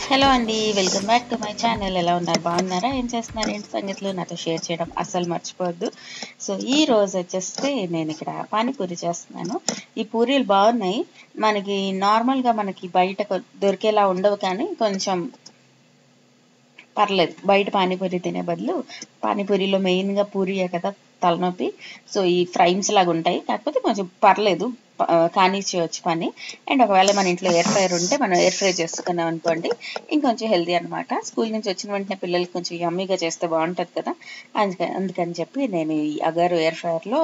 hello అండి welcome back to my channel ఎలా ఉన్నారు బాగున్నారా ఏం చేస్తున్నారు ఏంటి సంగతులు నాతో షేర్ చేయడం అస్సలు మర్చిపోవద్దు సో ఈ రోజు వచ్చేస్తే నేను ఇక్కడ పానీపూరి చేస్తున్నాను ఈ పూరీలు బాగున్నాయి మనకి నార్మల్గా మనకి బయట కొ- దొరికేలా ఉండవు కానీ కొంచెం పర్లేదు బయట పానీపూరి తినే బదులు పానీపూరిలో మెయిన్గా పూరియే కదా తలనొప్పి సో ఈ ఫ్రైమ్స్ లాగా ఉంటాయి కాకపోతే కొంచెం పర్లేదు ప- కానిచ్చేయచ్చు పని అండ్ ఒకవేళ మన ఇంట్లో ఎయిర్ ఫ్రైర్ ఉంటే మనం ఎయిర్ ఫ్రై చేసుకున్నాం అనుకోండి ఇంకొంచెం హెల్దీ అనమాట స్కూల్ నుంచి వచ్చిన వెంటనే పిల్లలకి కొంచెం యమ్మీగా చేస్తే బాగుంటుంది కదా అందుకని అందుకని చెప్పి నేను ఈ అగారు ఎయిర్ ఫ్రైయర్లో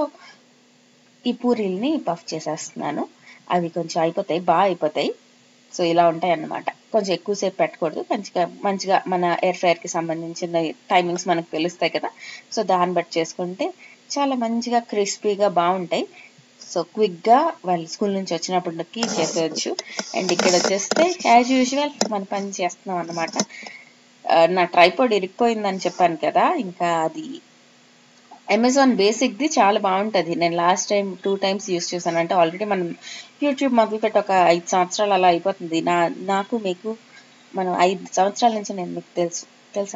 ఈ పూరీల్ని పఫ్ చేసేస్తున్నాను అవి కొంచెం అయిపోతాయి బాగా అయిపోతాయి సో ఇలా ఉంటాయి అన్నమాట కొంచెం ఎక్కువసేపు పెట్టకూడదు మంచిగా మంచిగా మన ఎయిర్ ఫ్రైయర్కి సంబంధించిన టైమింగ్స్ మనకు తెలుస్తాయి కదా సో దాన్ని బట్టి చేసుకుంటే చాలా మంచిగా క్రిస్పీగా బాగుంటాయి సో క్విక్గా వాళ్ళు స్కూల్ నుంచి వచ్చినప్పటికి చేసేయచ్చు అండ్ ఇక్కడ వచ్చేస్తే యాజ్ యూజువల్ మన పని చేస్తున్నాం అన్నమాట ఆ, నా ట్రైపాడ్ ఇరిగిపోయిందని చెప్పాను కదా ఇంకా అది అమెజాన్ బేసిక్ది చాలా బాగుంటుంది నేను last time two times use చేశాను అంటే ఆల్రెడీ మనం యూట్యూబ్ మొదలుపెట్టి ఒక ఐదు సంవత్సరాలు అలా అయిపోతుంది నా నాకు మీకు మనం ఐదు సంవత్సరాల నుంచి నేను మీకు తెలుసు తెలుసా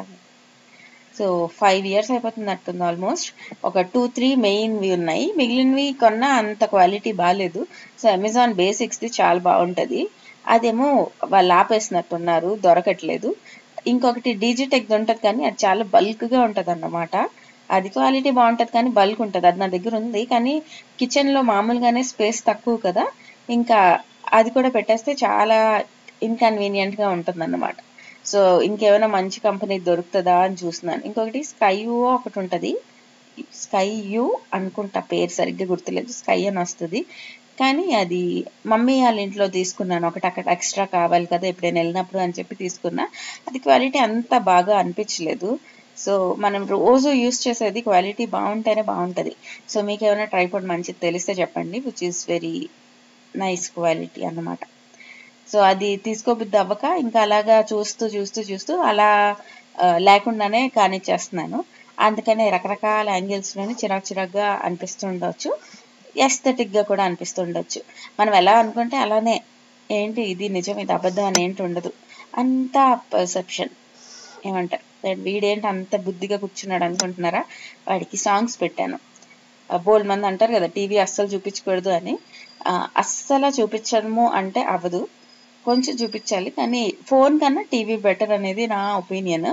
సో ఫైవ్ ఇయర్స్ అయిపోతుంది అట్టుంది ఆల్మోస్ట్ ఒక టూ త్రీ మెయిన్వి ఉన్నాయి మిగిలినవి కొన్నా అంత క్వాలిటీ బాగాలేదు సో అమెజాన్ బేసిక్స్ది చాలా బాగుంటుంది అదేమో వాళ్ళు ఆపేసినట్టున్నారు దొరకట్లేదు ఇంకొకటి డిజిటెక్ ఉంటుంది కానీ అది చాలా బల్క్గా ఉంటుంది అన్నమాట అది క్వాలిటీ బాగుంటుంది కానీ బల్క్ ఉంటుంది అది నా దగ్గర ఉంది కానీ కిచెన్లో మామూలుగానే స్పేస్ తక్కువ కదా ఇంకా అది కూడా పెట్టేస్తే చాలా ఇన్కన్వీనియంట్గా ఉంటుంది అన్నమాట సో ఇంకేమైనా మంచి కంపెనీ దొరుకుతుందా అని చూస్తున్నాను ఇంకొకటి స్కై యూ ఒకటి ఉంటుంది స్కై యూ అనుకుంటా పేరు సరిగ్గా గుర్తులేదు స్కై అని వస్తుంది కానీ అది మమ్మీ వాళ్ళ ఇంట్లో తీసుకున్నాను ఒకటి అక్కడ ఎక్స్ట్రా కావాలి కదా ఎప్పుడైనా వెళ్ళినప్పుడు అని చెప్పి తీసుకున్నా అది క్వాలిటీ అంత బాగా అనిపించలేదు సో మనం రోజు యూస్ చేసేది క్వాలిటీ బాగుంటేనే బాగుంటుంది సో మీకు ఏమైనా ట్రైపాడ్ మంచిది తెలిస్తే చెప్పండి which is very nice quality అన్నమాట సో అది తీసుకోబుద్ది అవ్వక ఇంకా అలాగా చూస్తూ చూస్తూ చూస్తూ అలా ఆ, లేకుండానే కానిచ్చేస్తున్నాను అందుకనే రకరకాల యాంగిల్స్లోని చిరాకు చిరాకుగా అనిపిస్తుండొచ్చు ఎస్థెటిక్గా కూడా అనిపిస్తుండొచ్చు మనం ఎలా అనుకుంటే అలానే ఏంటి ఇది నిజం ఇది అబద్ధం అని ఏంటి ఉండదు అంతా పర్సెప్షన్ ఏమంటారు నేను వీడేంటి అంత బుద్ధిగా కూర్చున్నాడు అనుకుంటున్నారా వాడికి సాంగ్స్ పెట్టాను బోల్డ్ మంది అంటారు కదా టీవీ అస్సలు చూపించకూడదు అని ఆ, అస్సలు చూపించడము అంటే అవ్వదు కొంచెం చూపించాలి కానీ ఫోన్ కన్నా టీవీ బెటర్ అనేది నా ఒపీనియన్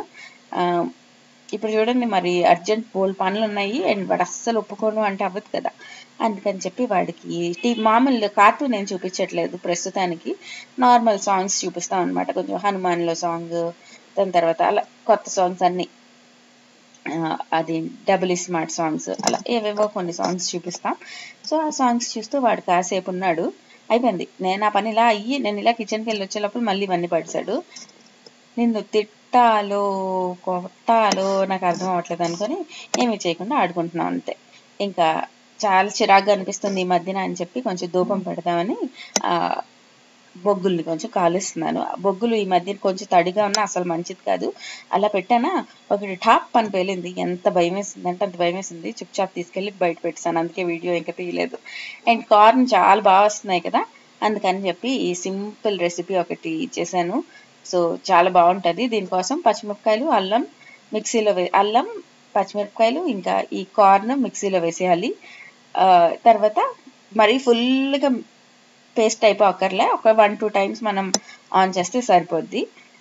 ఇప్పుడు చూడండి మరి అర్జెంట్ బోల్ పనులు ఉన్నాయి అండ్ వాడు అస్సలు ఒప్పుకోను అంటే అవ్వదు కదా అందుకని చెప్పి వాడికి టీ మామూలు కార్టూన్ నేను చూపించట్లేదు ప్రస్తుతానికి నార్మల్ సాంగ్స్ చూపిస్తాం అనమాట కొంచెం హనుమాన్లో సాంగ్ దాని తర్వాత అలా కొత్త సాంగ్స్ అన్ని ఆ, అది డబుల్ స్మార్ట్ సాంగ్స్ అలా ఏవేవో కొన్ని సాంగ్స్ చూపిస్తాం సో ఆ సాంగ్స్ చూస్తూ వాడు కాసేపు ఉన్నాడు అయిపోయింది నేను ఆ పని ఇలా అయ్యి నేను ఇలా కిచెన్కి వెళ్ళి వచ్చేటప్పుడు మళ్ళీ ఇవన్నీ పడిచాడు నిన్ను తిట్టాలో కొట్టాలో నాకు అర్థం అవ్వట్లేదు అనుకొని ఏమీ చేయకుండా ఆడుకుంటున్నాం అంతే ఇంకా చాలా చిరాగ్గా అనిపిస్తుంది ఈ మధ్యన అని చెప్పి కొంచెం ధూపం పెడదామని ఆ బొగ్గుల్ని కొంచెం కాలుస్తున్నాను ఆ బొగ్గులు ఈ మధ్య కొంచెం తడిగా ఉన్నా అసలు మంచిది కాదు అలా పెట్టానా ఒకటి టాప్ పని పేలింది ఎంత భయం వేసింది అంటే అంత భయం వేసింది చుప్చాప్ తీసుకెళ్ళి బయట పెట్టాను అందుకే వీడియో ఇంకా తీయలేదు అండ్ కార్న్ చాలా బాగా వస్తున్నాయి కదా అందుకని చెప్పి ఈ సింపుల్ రెసిపీ ఒకటి చేశాను సో చాలా బాగుంటుంది దీనికోసం పచ్చిమిరపకాయలు అల్లం మిక్సీలో వే అల్లం పచ్చిమిరపకాయలు ఇంకా ఈ కార్న్ మిక్సీలో వేసేయాలి ఆ, తర్వాత మరీ ఫుల్గా పేస్ట్ అయిపోకర్లే ఒక వన్ టూ టైమ్స్ మనం ఆన్ చేస్తే సరిపోద్ది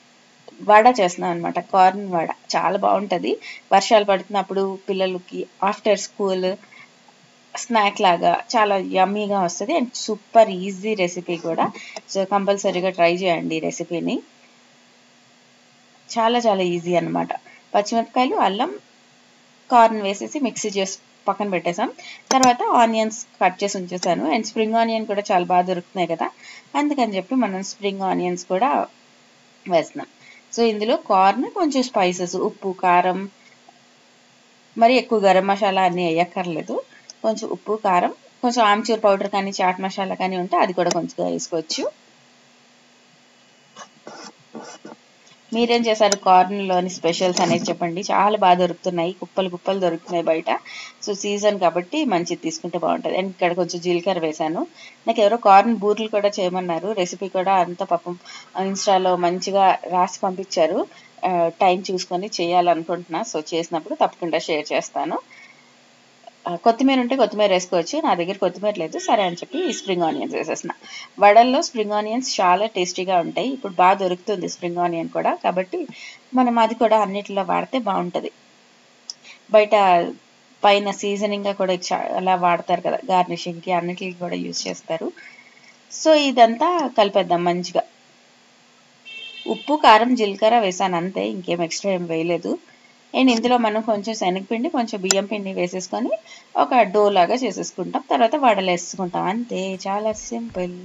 వడ చేస్తున్నాం అనమాట కార్న్ వడ చాలా బాగుంటుంది వర్షాలు పడుతున్నప్పుడు పిల్లలకి ఆఫ్టర్ స్కూల్ స్నాక్ లాగా చాలా యమ్మీగా వస్తుంది అండ్ సూపర్ ఈజీ రెసిపీ కూడా సో కంపల్సరీగా ట్రై చేయండి ఈ రెసిపీని చాలా చాలా ఈజీ అన్నమాట పచ్చిమిరపకాయలు అల్లం కార్న్ వేసేసి మిక్సీ చేసి పక్కన పెట్టేసాం తర్వాత ఆనియన్స్ కట్ చేసి ఉంచేసాను అండ్ స్ప్రింగ్ ఆనియన్ కూడా చాలా బాగా దొరుకుతున్నాయి కదా అందుకని చెప్పి మనం స్ప్రింగ్ ఆనియన్స్ కూడా వేస్తున్నాం సో ఇందులో కార్న్ కొంచెం స్పైసెస్ ఉప్పు కారం మరి ఎక్కువ గరం మసాలా అన్నీ వేయక్కర్లేదు కొంచెం ఉప్పు కారం కొంచెం ఆమ్చూర్ పౌడర్ కానీ చాట్ మసాలా కానీ ఉంటే అది కూడా కొంచెం వేసుకోవచ్చు మీరేం చేశారు కార్న్లోని స్పెషల్స్ అనేది చెప్పండి చాలా బాగా దొరుకుతున్నాయి కుప్పలు కుప్పలు దొరుకుతున్నాయి బయట సో సీజన్ కాబట్టి మంచిది తీసుకుంటే బాగుంటుంది అండ్ ఇక్కడ కొంచెం జీలకర్ర వేశాను నాకు ఎవరో కార్న్ బూర్లు కూడా చేయమన్నారు రెసిపీ కూడా అంత పాపం ఇన్స్టాలో మంచిగా రాసి పంపించారు టైం చూసుకొని చేయాలనుకుంటున్నా సో చేసినప్పుడు తప్పకుండా షేర్ చేస్తాను ఆ, కొత్తిమీర ఉంటే కొత్తిమీర వేసుకోవచ్చు నా దగ్గర కొత్తిమీర లేదు సరే అని చెప్పి స్ప్రింగ్ ఆనియన్స్ వేసేసిన వడల్లో స్ప్రింగ్ ఆనియన్స్ చాలా టేస్టీగా ఉంటాయి ఇప్పుడు బాగా దొరుకుతుంది స్ప్రింగ్ ఆనియన్ కూడా కాబట్టి మనం అది కూడా అన్నిటిలో వాడితే బాగుంటుంది బయట పైన సీజనింగ్ గా కూడా చాలా వాడతారు కదా గార్నిషింగ్ కి అన్నిటికి కూడా యూజ్ చేస్తారు సో ఇదంతా కలిపేద్దాం మంచిగా ఉప్పు కారం జీలకర్ర వేసాను అంతే ఇంకేం ఎక్స్ట్రా ఏం వేయలేదు అండ్ ఇందులో మనం కొంచెం శనగపిండి కొంచెం బియ్యం పిండి వేసేసుకొని ఒక డో లాగా చేసేసుకుంటాం తర్వాత వడలు వేసుకుంటాం అంతే చాలా సింపుల్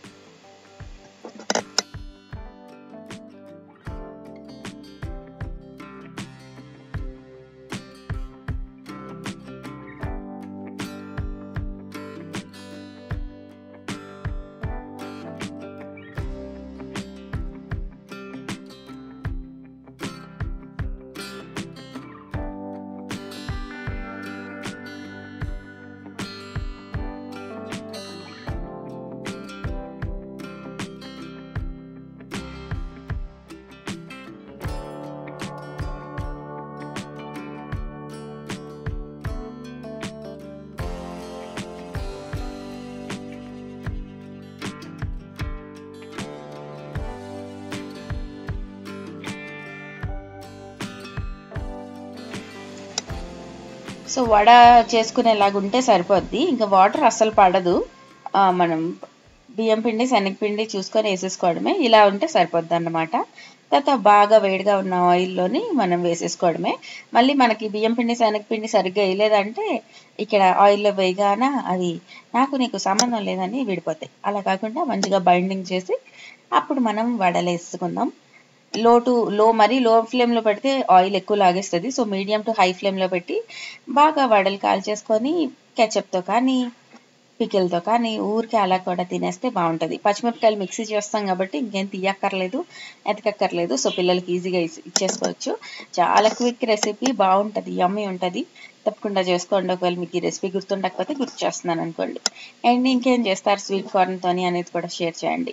సో వడ చేసుకునేలాగా ఉంటే సరిపోద్ది ఇంకా వాటర్ అస్సలు పడదు ఆ, మనం బియ్యం పిండి శనగపిండి చూసుకొని వేసేసుకోవడమే ఇలా ఉంటే సరిపోద్ది అన్నమాట తర్వాత బాగా వేడిగా ఉన్న ఆయిల్లోని మనం వేసేసుకోవడమే మళ్ళీ మనకి బియ్యం పిండి శనగపిండి సరిగ్గా వేయలేదంటే ఇక్కడ ఆయిల్లో వేయగాన అది నాకు నీకు సంబంధం లేదని విడిపోతాయి అలా కాకుండా మంచిగా బైండింగ్ చేసి అప్పుడు మనం వడలు వేసుకుందాం లో టు లో మరీ లో ఫ్లేమ్ లో పెడితే ఆయిల్ ఎక్కువ లాగేస్తుంది so medium to high flame లో పెట్టి బాగా వడలు కాల్చేసుకొని ketchup తో కానీ pickle తో కానీ ఊరికే అలా కూడా తినేస్తే బాగుంటది పచ్చిమిరపకాయలు మిక్సీ చేస్తాం కాబట్టి ఇంకేం తీయక్కర్లేదు ఎతకక్కర్లేదు సో పిల్లలకి ఈజీగా ఇచ్చేసుకోవచ్చు చాలా క్విక్ రెసిపీ బాగుంటది యమ్మీ ఉంటది తప్పకుండా చేసుకోండి ఒకవేళ మీకు ఈ రెసిపీ గుర్తుండకపోతే గుర్తు చేస్తున్నాను అనుకోండి అండ్ ఇంకేం చేస్తారు స్వీట్ కార్న్ తోని అనేది కూడా షేర్ చేయండి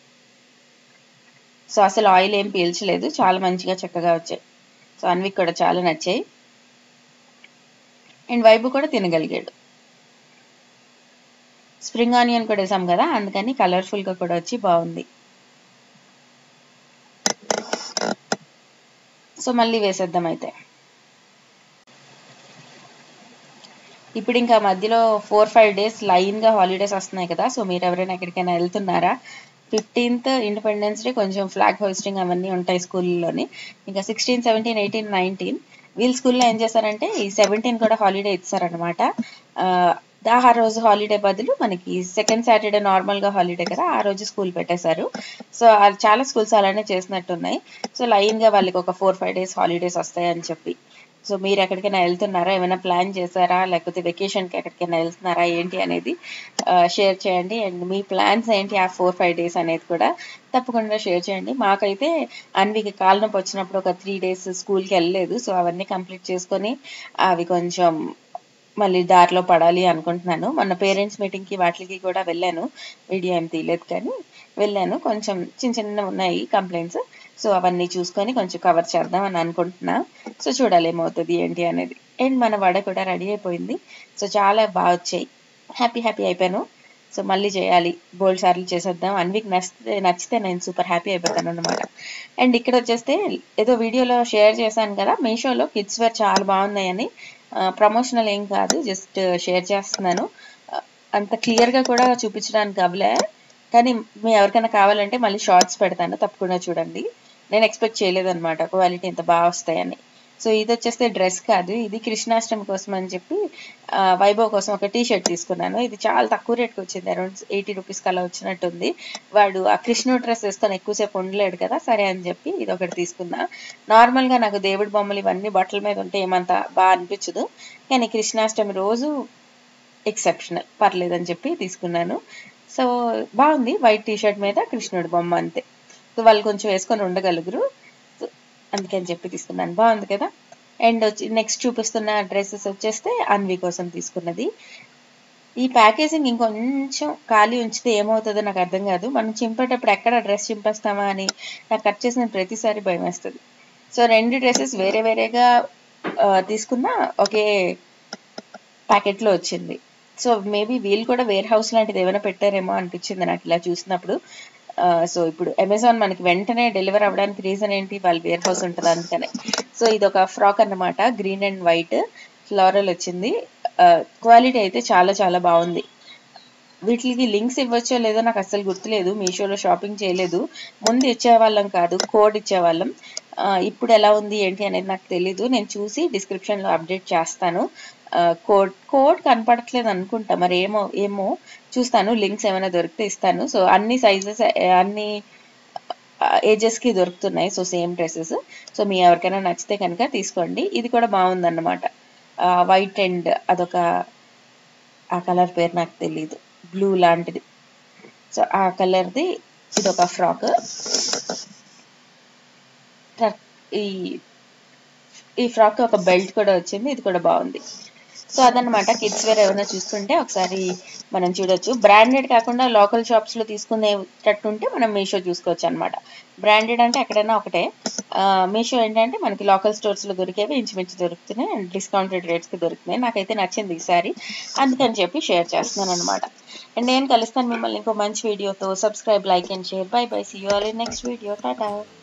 సో అసలు ఆయిల్ ఏం పీల్చలేదు చాలా మంచిగా చక్కగా వచ్చాయి సో అన్విక్ కూడా చాలా నచ్చాయి అండ్ వైబు కూడా తినగలిగాడు స్ప్రింగ్ ఆనియన్ కూడా వేసాం కదా అందుకని కలర్ఫుల్ గా కూడా వచ్చి బాగుంది సో మళ్ళీ వేసేద్దాం అయితే ఇప్పుడు ఇంకా మధ్యలో ఫోర్ ఫైవ్ డేస్ లైన్ గా హాలిడేస్ వస్తున్నాయి కదా సో మీరు ఎవరైనా ఎక్కడికైనా వెళ్తున్నారా ఫిఫ్టీన్త్ ఇండిపెండెన్స్ డే కొంచెం ఫ్లాగ్ హోస్టింగ్ అవన్నీ ఉంటాయి స్కూల్లోని ఇంకా సిక్స్టీన్ సెవెంటీన్ ఎయిటీన్ నైన్టీన్ వీళ్ళ స్కూల్లో ఏం చేశారంటే ఈ సెవెంటీన్ కూడా హాలిడే ఇచ్చారనమాట ఆ రోజు హాలిడే బదులు మనకి సెకండ్ సాటర్డే నార్మల్ గా హాలిడే కదా ఆ రోజు స్కూల్ పెట్టేశారు సో అది చాలా స్కూల్స్ అలానే చేసినట్టున్నాయి సో లైన్ గా వాళ్ళకి ఒక ఫోర్ ఫైవ్ డేస్ హాలిడేస్ వస్తాయని చెప్పి సో మీరు ఎక్కడికైనా వెళ్తున్నారా ఏమైనా ప్లాన్ చేశారా లేకపోతే వెకేషన్ కి ఎక్కడికైనా వెళ్తున్నారా ఏంటి అనేది షేర్ చేయండి అండ్ మీ ప్లాన్స్ ఏంటి ఆ ఫోర్ ఫైవ్ డేస్ అనేది కూడా తప్పకుండా షేర్ చేయండి మాకైతే అన్వికి కాలు నొప్పి వచ్చినప్పుడు ఒక త్రీ డేస్ స్కూల్కి వెళ్ళలేదు సో అవన్నీ కంప్లీట్ చేసుకొని అవి కొంచెం మళ్ళీ దారిలో పడాలి అనుకుంటున్నాను మొన్న పేరెంట్స్ మీటింగ్ కి వాటికి కూడా వెళ్ళాను వీడియో ఏం తీయలేదు కానీ వెళ్ళాను కొంచెం చిన్న చిన్న ఉన్నాయి కంప్లైంట్స్ సో అవన్నీ చూసుకొని కొంచెం కవర్ చేద్దాం అని అనుకుంటున్నా సో చూడాలి ఏమవుతుంది ఏంటి అనేది అండ్ మన వడ కూడా రెడీ అయిపోయింది సో చాలా బాగా వచ్చాయి హ్యాపీ హ్యాపీ అయిపోయాను సో మళ్ళీ చేయాలి బోల్డ్ సార్లు చేసేద్దాం అన్వికి నచ్చితే నచ్చితే నేను సూపర్ హ్యాపీ అయిపోతాను అనమాట అండ్ ఇక్కడ వచ్చేస్తే ఏదో వీడియోలో షేర్ చేశాను కదా మీషోలో కిడ్స్ వేర్ చాలా బాగున్నాయని ప్రమోషనల్ ఏం కాదు జస్ట్ షేర్ చేస్తున్నాను అంత క్లియర్ గా కూడా చూపించడానికి అవ్వలే కానీ మీ ఎవరికైనా కావాలంటే మళ్ళీ షార్ట్స్ పెడతాను తప్పకుండా చూడండి నేను ఎక్స్పెక్ట్ చేయలేదన్నమాట క్వాలిటీ ఇంత బాగా వస్తాయని సో ఇది వచ్చేస్తే డ్రెస్ కాదు ఇది కృష్ణాష్టమి కోసం అని చెప్పి ఆ, వైభవ్ కోసం ఒక టీ షర్ట్ తీసుకున్నాను ఇది చాలా తక్కువ రేట్కి వచ్చింది అరౌండ్ ఎయిటీ రూపీస్కి అలా వచ్చినట్టుంది వాడు ఆ కృష్ణుడు డ్రెస్ వేసుకొని ఎక్కువసేపు ఉండలేడు కదా సరే అని చెప్పి ఇది ఒకటి తీసుకున్నా నార్మల్ గా నాకు దేవుడి బొమ్మలు ఇవన్నీ బట్టల మీద ఉంటే ఏమంత బాగా అనిపించదు కానీ కృష్ణాష్టమి రోజు ఎక్సెప్షనల్ పర్లేదని చెప్పి తీసుకున్నాను సో బాగుంది వైట్ టీ షర్ట్ మీద కృష్ణుడి బొమ్మ అంతే సో వాళ్ళు కొంచెం వేసుకొని ఉండగలుగురు సో అందుకని చెప్పి తీసుకున్నాను బాగుంది కదా అండ్ వచ్చి నెక్స్ట్ చూపిస్తున్న డ్రెస్సెస్ వచ్చేస్తే అన్వి కోసం తీసుకున్నది ఈ ప్యాకేజింగ్ ఇంకొంచెం ఖాళీ ఉంచితే ఏమవుతుందో నాకు అర్థం కాదు మనం చింపేటప్పుడు ఎక్కడ డ్రెస్ చింపేస్తామా అని నాకు కట్ చేసిన ప్రతిసారి భయం వేస్తుంది సో రెండు డ్రెస్సెస్ వేరే వేరేగా ఆ, తీసుకున్నా ఒకే ప్యాకెట్లో వచ్చింది సో మేబీ వీళ్ళు కూడా వేర్ హౌస్ లాంటిది ఏమైనా పెట్టారేమో అనిపించింది నాకు ఇలా చూసినప్పుడు సో ఇప్పుడు అమెజాన్ మనకి వెంటనే డెలివర్ అవ్వడానికి రీజన్ ఏంటి వాళ్ళ వేర్ హౌస్ ఉంటుంది అందుకనే సో ఇది ఒక ఫ్రాక్ అన్నమాట గ్రీన్ అండ్ వైట్ ఫ్లోరల్ వచ్చింది క్వాలిటీ అయితే చాలా చాలా బాగుంది వీటికి లింక్స్ ఇవ్వచ్చో లేదో నాకు అస్సలు గుర్తులేదు మీషోలో షాపింగ్ చేయలేదు ముందు ఇచ్చేవాళ్ళం కాదు కోడ్ ఇచ్చేవాళ్ళం ఆ, ఇప్పుడు ఎలా ఉంది ఏంటి అనేది నాకు తెలీదు నేను చూసి డిస్క్రిప్షన్ లో అప్డేట్ చేస్తాను కోడ్ కోడ్ కనపడట్లేదు అనుకుంటా మరి ఏమో ఏమో చూస్తాను లింక్స్ ఏమైనా దొరికితే ఇస్తాను సో అన్ని సైజెస్ అన్ని ఏజెస్ కి దొరుకుతున్నాయి సో సేమ్ డ్రెస్సెస్ సో మీ ఎవరికైనా నచ్చితే కనుక తీసుకోండి ఇది కూడా బాగుందన్నమాట వైట్ అండ్ అదొక ఆ కలర్ పేరు నాకు తెలియదు బ్లూ లాంటిది సో ఆ కలర్ది ఇది ఒక ఫ్రాక్ ఈ ఈ ఫ్రాక్ ఒక బెల్ట్ కూడా వచ్చింది ఇది కూడా బాగుంది సో అదనమాట కిడ్స్ వేర్ ఏమైనా చూస్తుంటే ఒకసారి మనం చూడొచ్చు బ్రాండెడ్ కాకుండా లోకల్ షాప్స్ లో తీసుకునేటట్టు ఉంటే మనం మీషో చూసుకోవచ్చు అనమాట బ్రాండెడ్ అంటే ఎక్కడైనా ఒకటే ఆ, మీషో ఏంటంటే మనకి లోకల్ స్టోర్స్ లో దొరికేవి ఇంచుమించు దొరుకుతున్నాయి అండ్ డిస్కౌంటెడ్ రేట్స్ కి దొరుకుతున్నాయి నాకైతే నచ్చింది ఈసారి అందుకని చెప్పి షేర్ చేస్తున్నాను అనమాట అండ్ నేను కలుస్తాను మిమ్మల్ని ఇంకో మంచి వీడియోతో subscribe like and share bye bye see you all in next video Tata